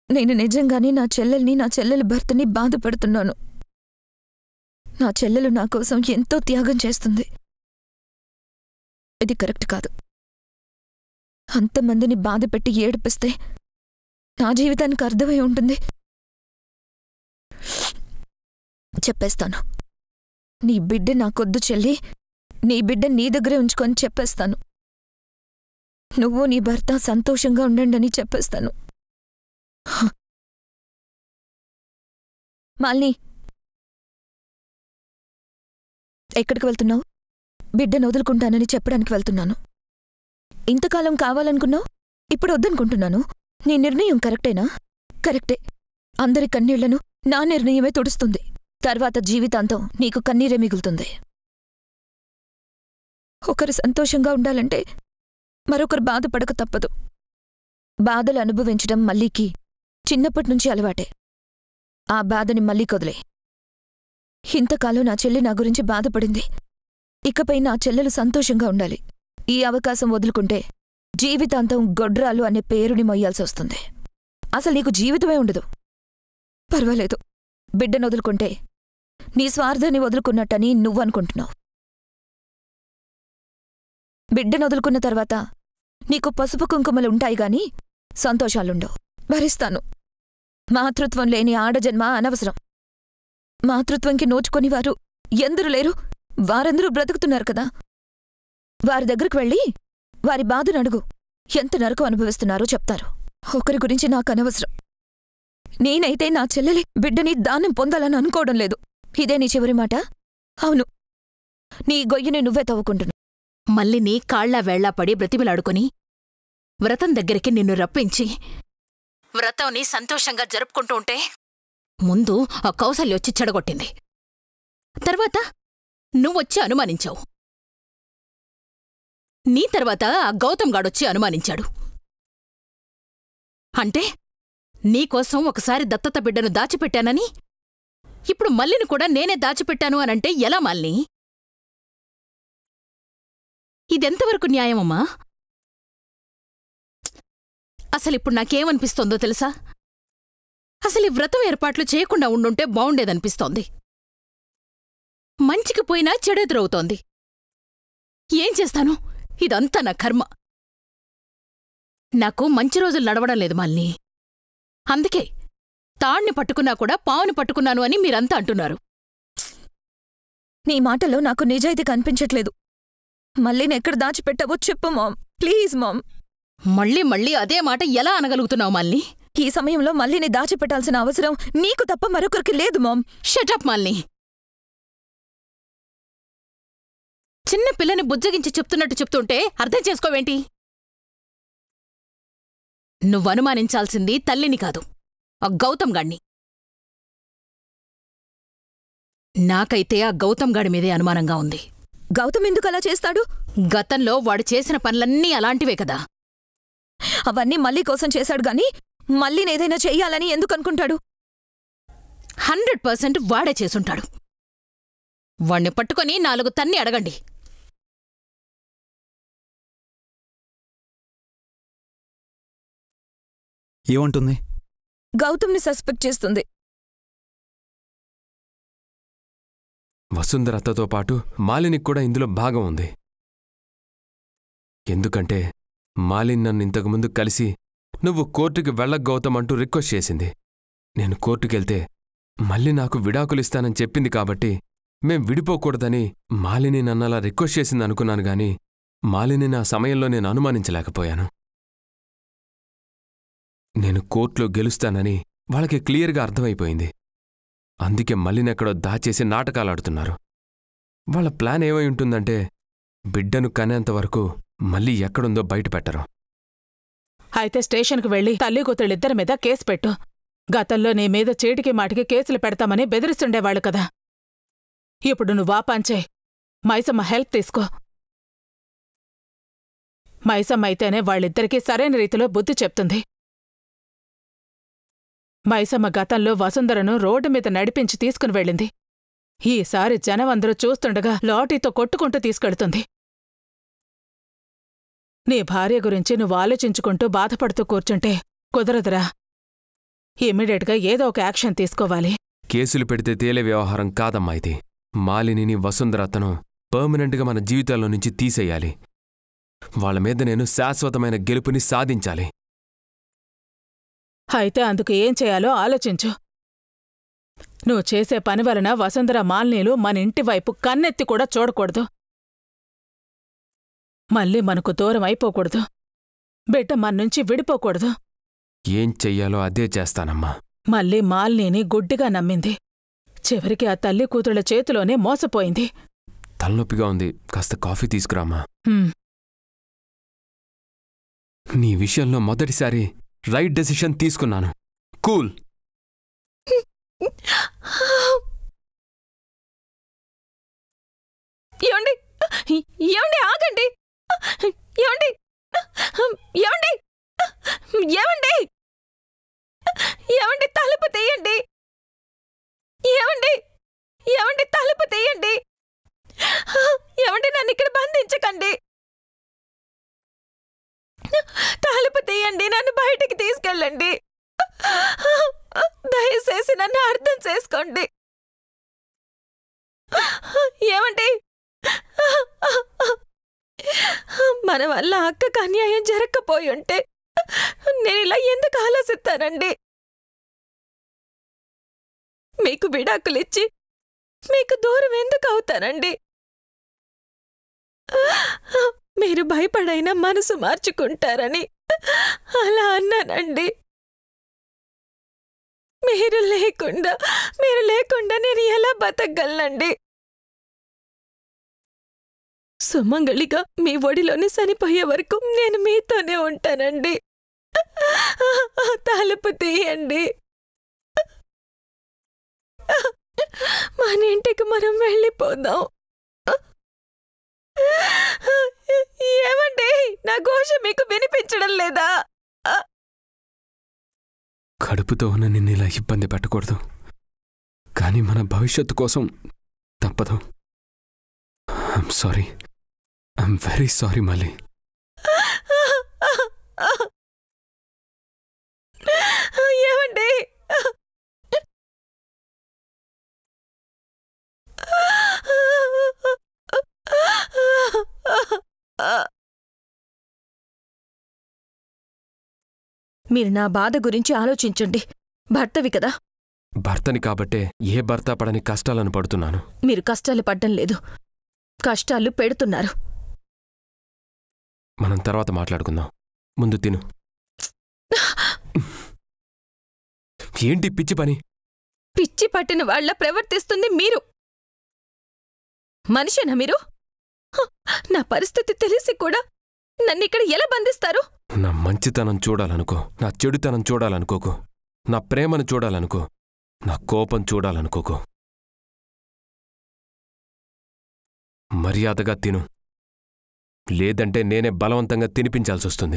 నేను నిజంగానే నా చెల్లెల్ని నా చెల్లెలి భర్తని బాధ పెడుతున్నాను నా చెల్లెలు నా కోసం ఎంతో త్యాగం చేస్తుంది ఇది కరెక్ట్ కాదు అంతమందిని బాధ పెట్టి ఏడిపిస్తే నా జీవితానికి అర్థమై ఉంటుంది చెప్పేస్తాను నీ బిడ్డ నాకొద్దు చెల్లి నీ బిడ్డ నీ దగ్గరే ఉంచుకొని చెప్పేస్తాను నువ్వు నీ భర్త సంతోషంగా ఉండండి అని చెప్పేస్తాను హ. మాలిని ఎక్కడికి వెళ్తున్నావు బిడ్డను వదులుకుంటానని చెప్పడానికి వెళ్తున్నాను ఇంతకాలం కావాలనుకున్నావు ఇప్పుడు వద్దనుకుంటున్నాను నీ నిర్ణయం కరెక్టేనా కరెక్టే అందరి కన్నీళ్లను నా నిర్ణయమే తుడుస్తుంది తర్వాత జీవితాంతం నీకు కన్నీరే మిగులుతుంది ఒకరు సంతోషంగా ఉండాలంటే మరొకరు బాధపడక తప్పదు బాధలు అనుభవించడం మల్లీకి చిన్నప్పటినుంచి అలవాటే ఆ బాధని మళ్ళీ కొదిలే ఇంతకాలం నా చెల్లి నా గురించి బాధపడింది ఇకపై నా చెల్లెలు సంతోషంగా ఉండాలి ఈ అవకాశం వదులుకుంటే జీవితాంతం గొడ్రాలు అనే పేరుని మొయ్యాల్సి వస్తుంది అసలు నీకు జీవితమే ఉండదు పర్వాలేదు బిడ్డను వదులుకుంటే నీ స్వార్థాన్ని వదులుకున్నట్టని నువ్వనుకుంటున్నావు బిడ్డను వదులుకున్న తర్వాత నీకు పసుపు కుంకుమలు ఉంటాయి గాని సంతోషాలుండవు భరిస్తాను మాతృత్వం లేని ఆడజన్మ అనవసరం మాతృత్వంకి నోచుకొని వారు ఎందరు లేరు వారందరూ బ్రతుకుతున్నారు కదా వారి దగ్గరికి వెళ్ళి వారి బాధను అడుగు ఎంత నరకం అనుభవిస్తున్నారో చెప్తారు ఒకరి గురించి నాకు అనవసరం నేనైతే నా చెల్లెలి బిడ్డని దానం పొందాలని అనుకోవడం లేదు ఇదే నీ చివరి మాట అవును నీ గొయ్యని నువ్వే తవ్వుకుంటున్నావు మళ్ళీ నీ కాళ్లా వేళ్లా పడి బ్రతిమిలాడుకొని వ్రతం దగ్గరికి నిన్ను రప్పించి వ్రతంని సంతోషంగా జరుపుకుంటూ ఉంటే ముందు ఆ కౌసల్య వచ్చి చెడగొట్టింది తర్వాత నువ్వొచ్చి అనుమానించావు నీ తర్వాత ఆ గౌతమ్ గాడొచ్చి అనుమానించాడు అంటే నీకోసం ఒకసారి దత్తత బిడ్డను దాచిపెట్టానని ఇప్పుడు మల్లిని కూడా నేనే దాచిపెట్టాను అనంటే ఎలా మల్ని ఇదెంతవరకు న్యాయమమ్మా అసలిప్పుడు నాకేమనిపిస్తోందో తెలుసా అసలు ఈ వ్రతం ఏర్పాట్లు చేయకుండా ఉండుంటే బావుండేదనిపిస్తోంది మంచికి పోయినా చెడెదురవుతోంది ఏం చేస్తాను ఇదంతా నా కర్మ నాకు మంచి రోజులు నడవడం లేదు మల్ని అందుకే తాణ్ణి పట్టుకున్నా కూడా పావుని పట్టుకున్నాను అని మీరంతా అంటున్నారు నీ మాటలో నాకు నిజాయితీ కనిపించట్లేదు మళ్ళీ నెక్కడ దాచిపెట్టావో చెప్పు మామ్ ప్లీజ్ మామ్ మళ్ళీ మళ్ళీ అదే మాట ఎలా అనగలుగుతున్నావు మల్ని ఈ సమయంలో మళ్ళీని దాచిపెట్టాల్సిన అవసరం నీకు తప్ప మరొకరికి లేదు మామ్ షటప్ మాల్ని చిన్న పిల్లని బుజ్జగించి చెప్తున్నట్టు చెప్తుంటే అర్థం చేసుకోవేంటి నువ్వనుమానించాల్సింది తల్లిని కాదు ఆ గౌతమ్ గాణ్ణి నాకైతే ఆ గౌతమ్ గాడి మీదే అనుమానంగా ఉంది గౌతమ్ ఎందుకు అలా చేస్తాడు గతంలో వాడు చేసిన పనులన్నీ అలాంటివే కదా అవన్నీ మళ్ళీ కోసం చేశాడు గాని మళ్ళీనేదైనా చెయ్యాలని ఎందుకు అనుకుంటాడు హండ్రెడ్ పర్సెంట్ వాడే చేసుంటాడు వాణ్ణి పట్టుకొని నాలుగు తన్ని అడగండి ఏమంటుంది గౌతమ్ని సస్పెక్ట్ చేస్తుంది వసుంధరతతో పాటు మాలినికి కూడా ఇందులో భాగం ఉంది ఎందుకంటే మాలిన్ నన్ను ఇంతకుముందు కలిసి నువ్వు కోర్టుకి వెళ్ళకు గౌతమ్ అంటూ రిక్వెస్ట్ చేసింది నేను కోర్టుకెళ్తే మళ్ళీ నాకు విడాకులిస్తానని చెప్పింది కాబట్టి మేం విడిపోకూడదని మాలిని నన్నలా రిక్వెస్ట్ చేసింది అనుకున్నాను గాని మాలిని నా సమయంలో నేను అనుమానించలేకపోయాను నేను కోర్టులో గెలుస్తానని వాళ్ళకి క్లియర్గా అర్థమైపోయింది అందుకే మళ్ళీనెక్కడో దాచేసి నాటకాలాడుతున్నారు వాళ్ళ ప్లాన్ ఏమై ఉంటుందంటే బిడ్డను కనేంతవరకు మళ్ళీ ఎక్కడుందో బయటపెట్టరు అయితే స్టేషన్కు వెళ్లి తల్లి కూతుళ్ళిద్దరి మీద కేసు పెట్టు గతంలో నీ మీద చీటికి మాటికి కేసులు పెడతామని బెదిరిస్తుండేవాళ్ళు కదా ఇప్పుడు నువ్వు వాపాంచే మైసమ్మ హెల్ప్ తీసుకో మైసమ్మ అయితేనే వాళ్ళిద్దరికీ సరైన రీతిలో బుద్ధి చెప్తుంది మైసమ్మ గతంలో వసుంధరను రోడ్డు మీద నడిపించి తీసుకుని వెళ్ళింది ఈసారి జనం అందరూ చూస్తుండగా లాఠీతో కొట్టుకుంటూ తీసుకెడుతుంది నీ భార్య గురించి నువ్వు ఆలోచించుకుంటూ బాధపడుతూ కూర్చుంటే కుదరదురా ఇమ్మీడియట్గా ఏదో ఒక యాక్షన్ తీసుకోవాలి కేసులు పెడితే తేలే వ్యవహారం కాదమ్మా ఇది మాలినిని వసుంధరతను పర్మనెంట్గా మన జీవితాల్లో నుంచి తీసేయాలి వాళ్ళ మీద నేను శాశ్వతమైన గెలుపుని సాధించాలి అయితే అందుకు ఏం చేయాలో ఆలోచించు నువ్వు చేసే పని వలన వసుంధర మాలినీలు మన ఇంటి వైపు కన్నెత్తి కూడా చూడకూడదు మళ్ళీ మనకు దూరం అయిపోకూడదు బిడ్డ మన నుంచి విడిపోకూడదు ఏం చెయ్యాలో అదే చేస్తానమ్మా మళ్ళీ మాలినీని గుడ్డిగా నమ్మింది చివరికి ఆ తల్లి కూతుళ్ళ చేతిలోనే మోసపోయింది తలనొప్పిగా ఉంది కాస్త కాఫీ తీసుకురామ్మా హ్మ్, నీ విషయంలో మొదటిసారి రైట్ డెసిషన్ తీసుకున్నాను కూల్ ఏమండి ఏమండి ఆగండి ఏమండి ఏమండి ఏమండి ఏమండి తలుపు తీయండి ఏమండి ఏమండి తలుపు తీయండి ఏమండి నన్ను ఇక్కడ బంధించకండి తలుపు తీయండి నన్ను బయటికి తీసుకెళ్ళండి దయచేసి నన్ను అర్థం చేసుకోండి ఏమండి మన వల్ల అక్కకు అన్యాయం జరగకపోయి ఉంటే నేను ఇలా ఎందుకు ఆలోచిస్తానండి మీకు విడాకులిచ్చి మీకు దూరం ఎందుకు అవుతానండి మీరు భయపడైనా మనసు మార్చుకుంటారని అలా అన్నానండి మీరు లేకుండా మీరు లేకుండా నేను ఎలా బతకగలనండి సుమంగళిగా మీ ఒడిలోనే చనిపోయే వరకు నేను మీతోనే ఉంటానండి తలుపు తీయండి మన ఇంటికి మనం వెళ్ళిపోదాం ఏమండి నా ఘోష మీకు వినిపించడం లేదా కడుపుతో ఉన్న నిన్ను ఇలా ఇబ్బంది పెట్టకూడదు కానీ మన భవిష్యత్తు కోసం తప్పదు I'm sorry I'm very sorry మళ్ళీ ఏమండి మీరు నా బాధ గురించి ఆలోచించండి భర్తవి కదా భర్తని కాబట్టే ఏ భర్త పడని కష్టాలను పడుతున్నాను మీరు కష్టాలు పడ్డం లేదు కష్టాలు పెడుతున్నారు మనం తర్వాత మాట్లాడుకుందాం ముందు తిను ఏంటి పిచ్చి పని పిచ్చి పట్టిన వాళ్ళ ప్రవర్తిస్తుంది మీరు మనిషేనా మీరు హ, నా పరిస్థితి తెలిసి కూడా నన్నిక్కడ ఎలా బంధిస్తారు నా మంచితనం చూడాలనుకో నా చెడుతనం చూడాలనుకోకు నా ప్రేమను చూడాలనుకో నా కోపం చూడాలనుకోకు మర్యాదగా తిను లేదంటే నేనే బలవంతంగా తినిపించాల్సొస్తుంది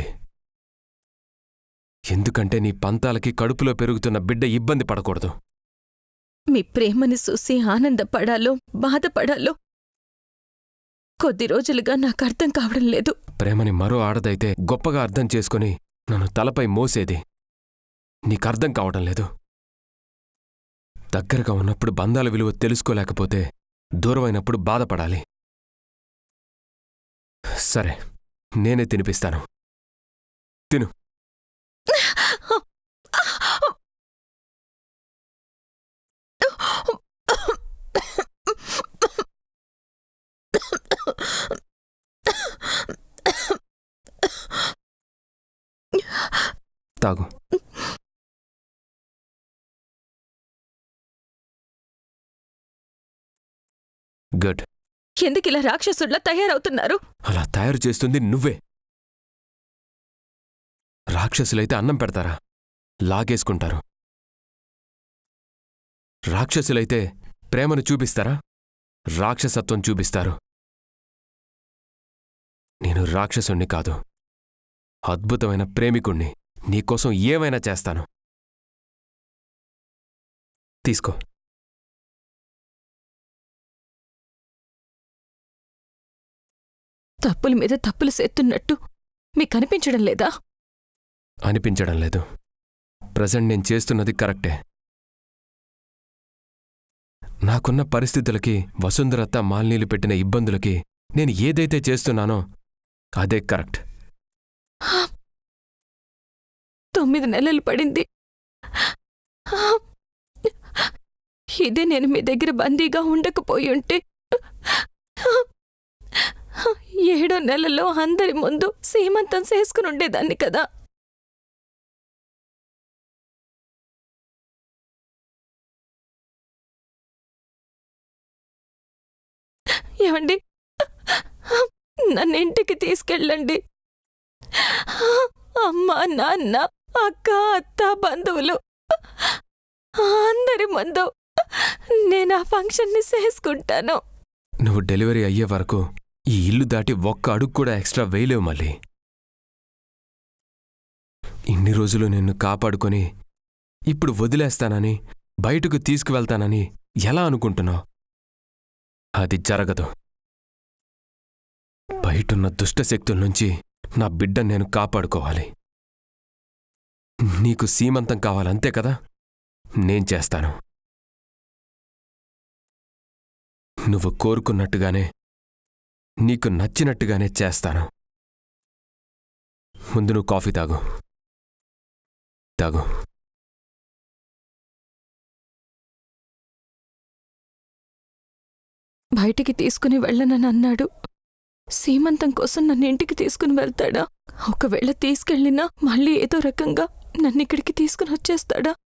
ఎందుకంటే నీ పంతాలకి కడుపులో పెరుగుతున్న బిడ్డ ఇబ్బంది పడకూడదు మీ ప్రేమని చూసి ఆనందపడాలో బాధపడాలో కొద్ది రోజులుగా నాకు అర్థం కావడం లేదు ప్రేమని మరో ఆడదైతే గొప్పగా అర్థం చేసుకుని నన్ను తలపై మోసేది నీకర్థం కావడం లేదు దగ్గరగా ఉన్నప్పుడు బంధాల విలువ తెలుసుకోలేకపోతే దూరమైనప్పుడు బాధపడాలి సరే నేనే తినిపిస్తాను తిను తాగు గుడ్ ఎందుకిలా రాక్షసుల్లా తయారవుతున్నారు అలా తయారు చేస్తుంది నువ్వే రాక్షసులైతే అన్నం పెడతారా లాగేసుకుంటారు రాక్షసులైతే ప్రేమను చూపిస్తారా రాక్షసత్వం చూపిస్తారు నేను రాక్షసుణ్ణి కాదు అద్భుతమైన ప్రేమికుణ్ణి నీకోసం ఏమైనా చేస్తాను తీసుకో తప్పుల మీద తప్పులు సెత్తున్నట్టు మీకు అనిపించడం లేదా అనిపించడం లేదు ప్రజెంట్ నేను చేస్తున్నది కరెక్టే నాకున్న పరిస్థితులకి వసుంధరత్త మాలినీలు పెట్టిన ఇబ్బందులకి నేను ఏదైతే చేస్తున్నానో అదే కరెక్ట్ తొమ్మిది నెలలు పడింది ఇదే నేను మీ దగ్గర బందీగా ఉండకపోయి ఉంటే ఏడో నెలలో అందరి ముందు సీమంతం చేసుకుని ఉండేదాన్ని కదా ఏమండి నన్ను ఇంటికి తీసుకెళ్ళండి అమ్మ నాన్న అక్క అత్త బంధువులు అందరి ముందు నేను ఆ ఫంక్షన్ని చేసుకుంటాను నువ్వు డెలివరీ అయ్యే వరకు ఈ ఇల్లు దాటి ఒక్క అడుగు కూడా ఎక్స్ట్రా వేయలేవు మళ్ళీ ఇన్ని రోజులు నిన్ను కాపాడుకొని ఇప్పుడు వదిలేస్తానని బయటకు తీసుకువెళ్తానని ఎలా అనుకుంటున్నావు అది జరగదు బయటున్న దుష్టశక్తుల నుంచి నా బిడ్డ నేను కాపాడుకోవాలి నీకు సీమంతం కావాలంతే కదా నేను చేస్తాను నువ్వు కోరుకున్నట్టుగానే నీకు నచ్చినట్టుగానే చేస్తాను ముందు నువ్వు కాఫీ తాగు తాగు బయటికి తీసుకుని వెళ్ళనని అన్నాడు సీమంతం కోసం నన్ను ఇంటికి తీసుకుని వెళ్తాడా ఒకవేళ తీసుకెళ్ళినా మళ్ళీ ఏదో రకంగా నన్ను ఇక్కడికి తీసుకుని వచ్చేస్తాడా